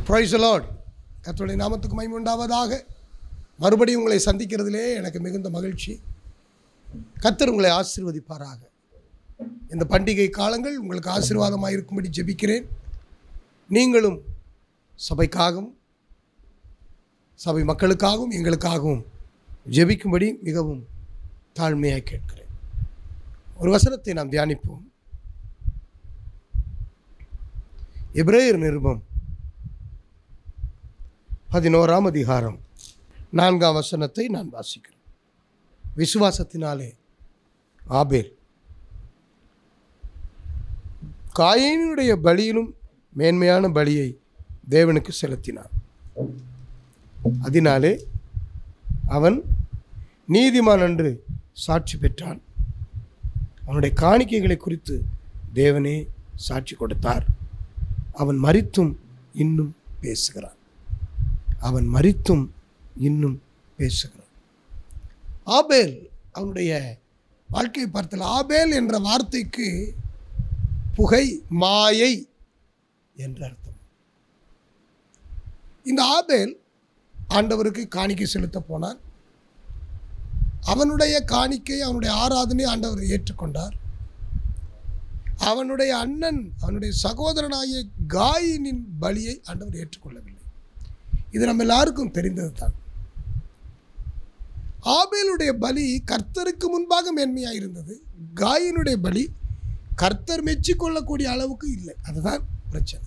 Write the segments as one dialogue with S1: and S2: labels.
S1: price Lord கர்த்தருடைய நாமத்துக்கு மகிமை உண்டாவதாக மறுபடியும் உங்களை சந்திக்கிறதிலே எனக்கு மிகுந்த மகிழ்ச்சி கர்த்தர் உங்களை ஆசீர்வதிப்பாராக இந்த பண்டிகை காலங்கள் உங்களுக்கு ஆசீர்வாதமாக இருக்கும்படி ஜெபிக்கிறேன் நீங்களும் சபைக்காகவும் சபை மக்களுக்காகவும் எங்களுக்காகவும் ஜெபிக்கும்படி மிகவும் தாழ்மையாக கேட்கிறேன் ஒரு வசனத்தை நாம் தியானிப்போம் எபிரேயர் நிருபம் பதினோராம் அதிகாரம் நான்காம் வசனத்தை நான் வாசிக்கிறேன் விசுவாசத்தினாலே ஆபேல் காயினுடைய பலியிலும் மேன்மையான பலியை தேவனுக்கு செலுத்தினான் அதனாலே அவன் நீதிமான் என்று சாட்சி பெற்றான் அவனுடைய காணிக்கைகளை குறித்து தேவனே சாட்சி கொடுத்தார் அவன் மரித்தும் இன்னும் பேசுகிறான் அவன் மரித்தும் இன்னும் பேசுகிறான் ஆபேல் அவனுடைய வாழ்க்கையை பார்த்தல ஆபேல் என்ற வார்த்தைக்கு புகை மாயை என்ற அர்த்தம் இந்த ஆபேல் ஆண்டவருக்கு காணிக்கை செலுத்த போனான் அவனுடைய காணிக்கை அவனுடைய ஆராதனை ஆண்டவர் ஏற்றுக்கொண்டார் அவனுடைய அண்ணன் அவனுடைய சகோதரனாகிய காயினின் பலியை ஆண்டவர் ஏற்றுக்கொள்ளவில்லை இது நம்ம எல்லாருக்கும் தெரிந்தது தான் ஆபேலுடைய பலி கர்த்தருக்கு முன்பாக மேன்மையாக இருந்தது காயினுடைய பலி கர்த்தர் மெச்சிக்கொள்ளக்கூடிய அளவுக்கு இல்லை அதுதான் பிரச்சனை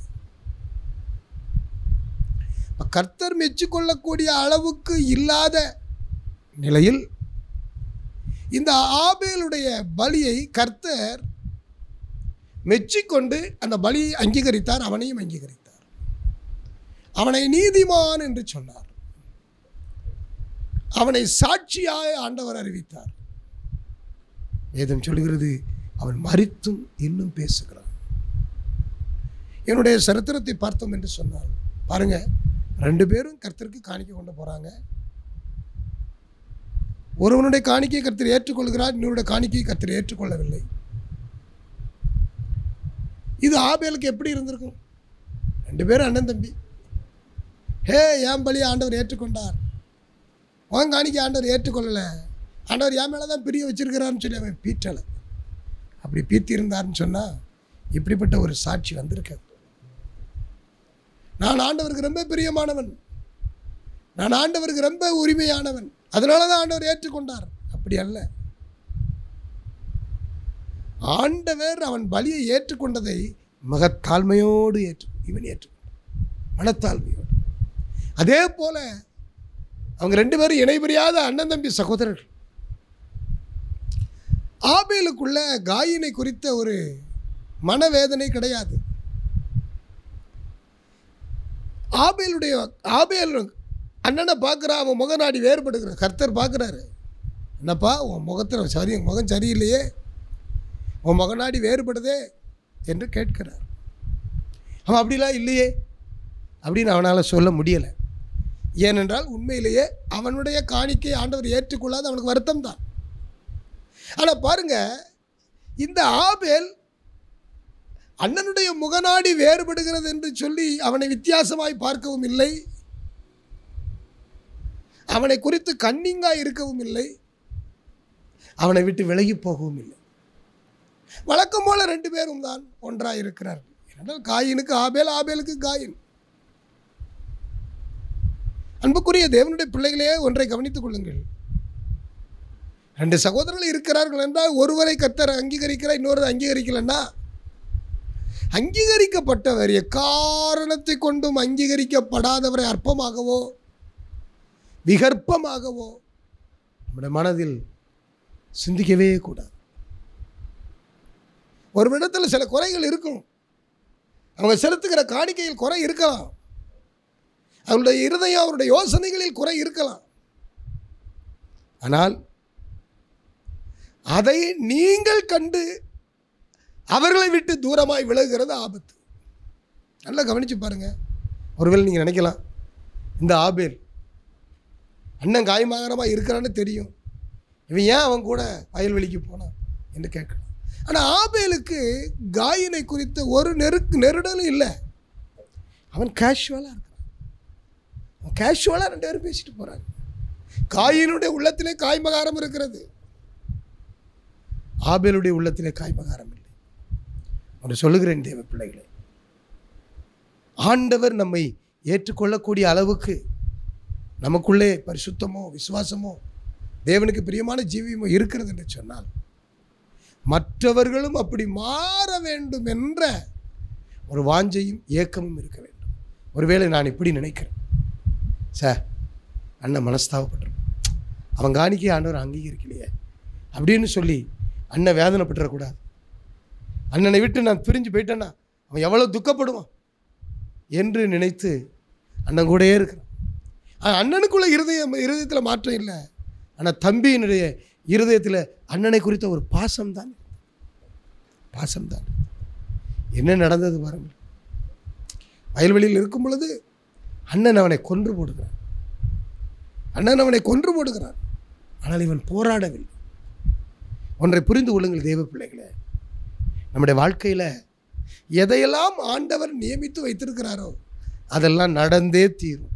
S1: இப்ப கர்த்தர் மெச்சிக்கொள்ளக்கூடிய அளவுக்கு இல்லாத நிலையில் இந்த ஆபேலுடைய பலியை கர்த்தர் மெச்சிக்கொண்டு அந்த பலியை அங்கீகரித்தார் அவனையும் அங்கீகரித்தார் அவனை நீதிமான் என்று சொன்னார் அவனை சாட்சியாக ஆண்டவர் அறிவித்தார் வேதம் சொல்கிறது அவன் மறித்தும் இன்னும் பேசுகிறான் என்னுடைய சரித்திரத்தை பார்த்தோம் என்று சொன்னால் பாருங்க ரெண்டு பேரும் கர்த்தருக்கு காணிக்கை கொண்டு போறாங்க ஒருவனுடைய காணிக்கையை கர்த்தர் ஏற்றுக்கொள்கிறார் இன்னொருடைய காணிக்கையை கர்த்தர் ஏற்றுக்கொள்ளவில்லை இது ஆபேலுக்கு எப்படி இருந்திருக்கும் ரெண்டு பேரும் அண்ணன் தம்பி ஹே ஏன் பலி ஆண்டவர் ஏற்றுக்கொண்டார் உன் காணிக்கை ஆண்டவர் ஏற்றுக்கொள்ளலை ஆண்டவர் என் மேலே தான் பிரிய வச்சிருக்கிறான்னு சொல்லி அவன் பீற்றலை அப்படி பீத்தி இருந்தார்னு சொன்னால் இப்படிப்பட்ட ஒரு சாட்சி வந்திருக்காது நான் ஆண்டவருக்கு ரொம்ப பிரியமானவன் நான் ஆண்டவருக்கு ரொம்ப உரிமையானவன் அதனால தான் ஆண்டவர் ஏற்றுக்கொண்டார் அப்படி அல்ல ஆண்டவர் அவன் பலியை ஏற்றுக்கொண்டதை மகத்தாழ்மையோடு ஏற்று இவன் ஏற்றுக்கொண்டான் மனத்தாழ்மையோடு அதே போல அவங்க ரெண்டு பேரும் இணைபிரியாத அண்ணன் தம்பி சகோதரர்கள் ஆபேலுக்குள்ள காயினை குறித்த ஒரு மனவேதனை கிடையாது ஆபேலுடைய ஆபேல் அண்ணனை பார்க்குறா அவன் முகநாடி வேறுபடுகிற கர்த்தர் பார்க்குறாரு என்னப்பா உன் முகத்தில் சரி முகம் சரியில்லையே உன் முகநாடி வேறுபடுதே என்று கேட்கிறார் அவன் அப்படிலாம் இல்லையே அப்படின்னு அவனால் சொல்ல முடியலை ஏனென்றால் உண்மையிலேயே அவனுடைய காணிக்கை ஆண்டவர் ஏற்றுக்கொள்ளாத அவனுக்கு வருத்தம் தான் ஆனால் பாருங்க இந்த ஆபேல் அண்ணனுடைய முகநாடி வேறுபடுகிறது என்று சொல்லி அவனை வித்தியாசமாய் பார்க்கவும் இல்லை அவனை குறித்து கன்னிங்காய் இருக்கவும் இல்லை அவனை விட்டு விலகி போகவும் இல்லை வழக்கம் போல ரெண்டு பேரும் தான் ஒன்றாக இருக்கிறார்கள் ஏனென்றால் காயினுக்கு ஆபேல் ஆபேலுக்கு காயின் அன்புக்குரிய தேவனுடைய பிள்ளைகளே ஒன்றை கவனித்துக் கொள்ளுங்கள் ரெண்டு சகோதரர்கள் இருக்கிறார்கள் என்றால் ஒருவரை கத்தர் அங்கீகரிக்கிறார் இன்னொரு அங்கீகரிக்கலன்னா அங்கீகரிக்கப்பட்டவர் எக்காரணத்தை கொண்டும் அங்கீகரிக்கப்படாதவரை அற்பமாகவோ விகற்பமாகவோ நம்முடைய மனதில் சிந்திக்கவே கூடாது ஒரு இடத்துல சில குறைகள் இருக்கும் அவங்க செலுத்துகிற காணிக்கையில் குறை இருக்கலாம் அவருடைய இருதயம் அவருடைய யோசனைகளில் குறை இருக்கலாம் ஆனால் அதை நீங்கள் கண்டு அவர்களை விட்டு தூரமாய் விலகுகிறது ஆபத்து நல்லா கவனித்து பாருங்க ஒருவேளை நீங்கள் நினைக்கலாம் இந்த ஆபேல் அண்ணன் காயமாகரமாக இருக்கிறான்னு தெரியும் இவன் ஏன் அவன் கூட வயல்வெளிக்கு போனான் என்று கேட்கலாம் ஆனால் ஆபேலுக்கு காயினை குறித்த ஒரு நெருக்கு நெருடலும் இல்லை அவன் கேஷுவலாக இருக்கிறான் கேஷுவலாக ரெண்டு பேரும் பேசிட்டு போகிறாங்க காயினுடைய உள்ளத்திலே காய்மகாரம் இருக்கிறது ஆபேலுடைய உள்ளத்திலே காய்மகாரம் இல்லை ஒன்று சொல்லுகிறேன் தேவ பிள்ளைகளே ஆண்டவர் நம்மை ஏற்றுக்கொள்ளக்கூடிய அளவுக்கு நமக்குள்ளே பரிசுத்தமோ விசுவாசமோ தேவனுக்கு பிரியமான ஜீவியமோ இருக்கிறது என்று சொன்னால் மற்றவர்களும் அப்படி மாற வேண்டும் என்ற ஒரு வாஞ்சையும் ஏக்கமும் இருக்க வேண்டும் ஒருவேளை நான் இப்படி நினைக்கிறேன் சார் அண்ணன் மனஸ்தாபப்பட்டிருப்பான் அவன் காணிக்கை ஆண்டவர் அங்கீகரிக்கலையே அப்படின்னு சொல்லி அண்ணன் வேதனைப்பட்டுறக்கூடாது அண்ணனை விட்டு நான் பிரிஞ்சு போயிட்டேன்னா அவன் எவ்வளோ துக்கப்படுவான் என்று நினைத்து அண்ணன் கூடயே இருக்கிறான் ஆனா, அண்ணனுக்குள்ள இருதயம் இருதயத்தில் மாற்றம் இல்லை ஆனால் தம்பியினுடைய இருதயத்தில் அண்ணனை குறித்த ஒரு பாசம்தான் பாசம்தான் என்ன நடந்தது பாருங்கள் வயல்வெளியில் இருக்கும் பொழுது அண்ணன் அவனை கொன்று போடுகிறான் அண்ணன் அவனை கொன்று போடுகிறான் ஆனால் இவன் போராடவில்லை ஒன்றை புரிந்து கொள்ளுங்கள் தேவ பிள்ளைகளே நம்முடைய வாழ்க்கையில் எதையெல்லாம் ஆண்டவர் நியமித்து வைத்திருக்கிறாரோ அதெல்லாம் நடந்தே தீரும்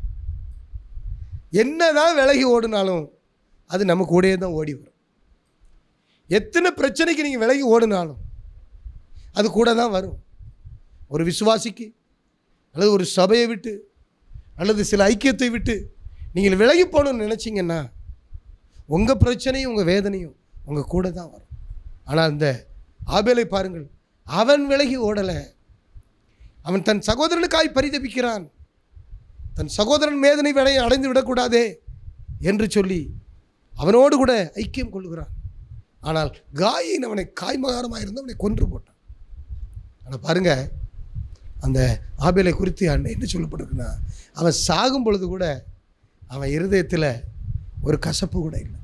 S1: என்னதான் விலகி ஓடினாலும் அது நம்ம கூடயே தான் ஓடி வரும் எத்தனை பிரச்சனைக்கு நீங்கள் விலகி ஓடினாலும் அது கூட தான் வரும் ஒரு விசுவாசிக்கு அல்லது ஒரு சபையை விட்டு அல்லது சில ஐக்கியத்தை விட்டு நீங்கள் விலகி போகணும்னு நினச்சிங்கன்னா உங்கள் பிரச்சனையும் உங்கள் வேதனையும் உங்கள் கூட தான் வரும் ஆனால் இந்த ஆபேலை பாருங்கள் அவன் விலகி ஓடலை அவன் தன் சகோதரனுக்காய் பரிதபிக்கிறான் தன் சகோதரன் வேதனை விலையை அடைந்து விடக்கூடாதே என்று சொல்லி அவனோடு கூட ஐக்கியம் கொள்ளுகிறான் ஆனால் காயின் அவனை காய்மகாரமாக இருந்து அவனை கொன்று போட்டான் ஆனால் பாருங்க அந்த ஆபேலை குறித்து அண்ணன் என்ன சொல்லப்பட்டிருக்குன்னா அவன் சாகும் பொழுது கூட அவன் இருதயத்தில் ஒரு கசப்பு கூட இல்லை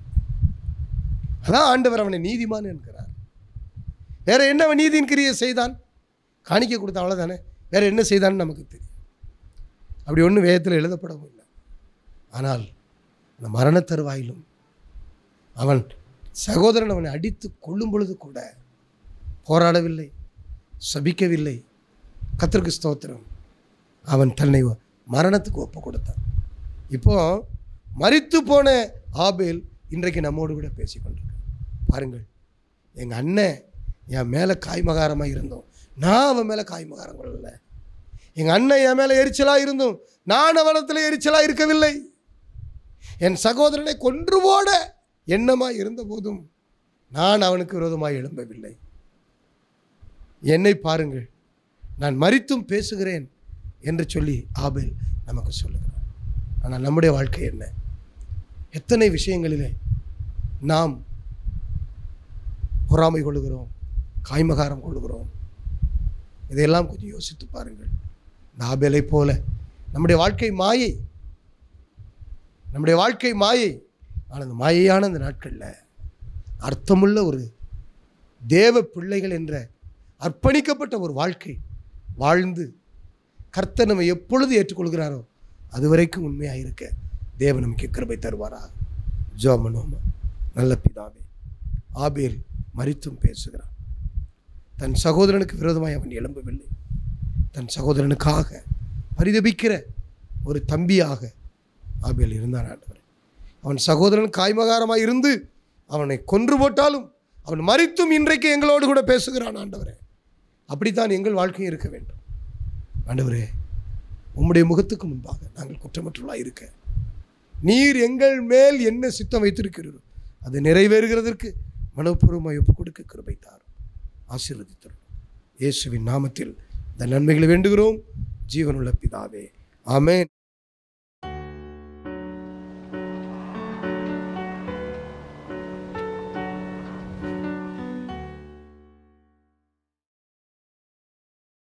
S1: அதான் ஆண்டவர் அவனை நீதிமான் என்கிறார் வேற என்ன அவன் நீதியின் கிரியை செய்தான் காணிக்க கொடுத்தான் அவ்வளோதானே வேற என்ன செய்தான்னு நமக்கு தெரியும் அப்படி ஒன்றும் வேதத்தில் எழுதப்படவும் இல்லை ஆனால் அந்த மரண தருவாயிலும் அவன் சகோதரன் அவனை அடித்து கொள்ளும் பொழுது கூட போராடவில்லை சபிக்கவில்லை கத்திற்கு ஸ்தோத்திரம் அவன் தன்னை மரணத்துக்கு ஒப்பு கொடுத்தான் இப்போ மரித்து போன ஆபேல் இன்றைக்கு நம்மோடு கூட பேசிக்கொண்டிருக்க பாருங்கள் எங்கள் அண்ணன் என் மேலே காய்மகாரமாக இருந்தோம் நான் அவன் மேலே காய்மகாரம் கொள்ளலை எங்கள் அண்ணன் என் மேலே எரிச்சலாக இருந்தும் நான் அவனத்தில் எரிச்சலாக இருக்கவில்லை என் சகோதரனை கொன்று போட எண்ணமாக இருந்த போதும் நான் அவனுக்கு விரோதமாக எழும்பவில்லை என்னை பாருங்கள் நான் மரித்தும் பேசுகிறேன் என்று சொல்லி ஆபேல் நமக்கு சொல்லுகிறார் ஆனால் நம்முடைய வாழ்க்கை என்ன எத்தனை விஷயங்களிலே நாம் பொறாமை கொள்ளுகிறோம் காய்மகாரம் கொள்ளுகிறோம் இதையெல்லாம் கொஞ்சம் யோசித்து பாருங்கள் இந்த ஆபேலை போல நம்முடைய வாழ்க்கை மாயை நம்முடைய வாழ்க்கை மாயை ஆனால் அந்த மாயையான அந்த நாட்களில் அர்த்தமுள்ள ஒரு தேவ பிள்ளைகள் என்ற அர்ப்பணிக்கப்பட்ட ஒரு வாழ்க்கை வாழ்ந்து கர்த்தர் நம்ம எப்பொழுது ஏற்றுக்கொள்கிறாரோ அது வரைக்கும் உண்மையாக இருக்க தேவன் நமக்கு கிருபை தருவாரா ஜோமனோம நல்ல பிதாவே ஆபேல் மரித்தும் பேசுகிறான் தன் சகோதரனுக்கு விரோதமாய் அவன் எழும்பவில்லை தன் சகோதரனுக்காக பரிதபிக்கிற ஒரு தம்பியாக ஆபேல் இருந்தான் ஆண்டவர் அவன் சகோதரன் காய்மகாரமாக இருந்து அவனை கொன்று போட்டாலும் அவன் மரித்தும் இன்றைக்கு எங்களோடு கூட பேசுகிறான் ஆண்டவரே அப்படித்தான் எங்கள் வாழ்க்கையும் இருக்க வேண்டும் ஆண்டவரே உம்முடைய முகத்துக்கு முன்பாக நாங்கள் குற்றமற்றவர்களாக இருக்க நீர் எங்கள் மேல் என்ன சித்தம் வைத்திருக்கிறீரோ அது நிறைவேறுகிறதற்கு மனப்பூர்வமாய் ஒப்புக் கொடுக்க கிருபை தாரும் ஆசீர்வதித்தரும் இயேசுவின் நாமத்தில் இந்த நன்மைகளை வேண்டுகிறோம் ஜீவனுள்ள பிதாவே ஆமென்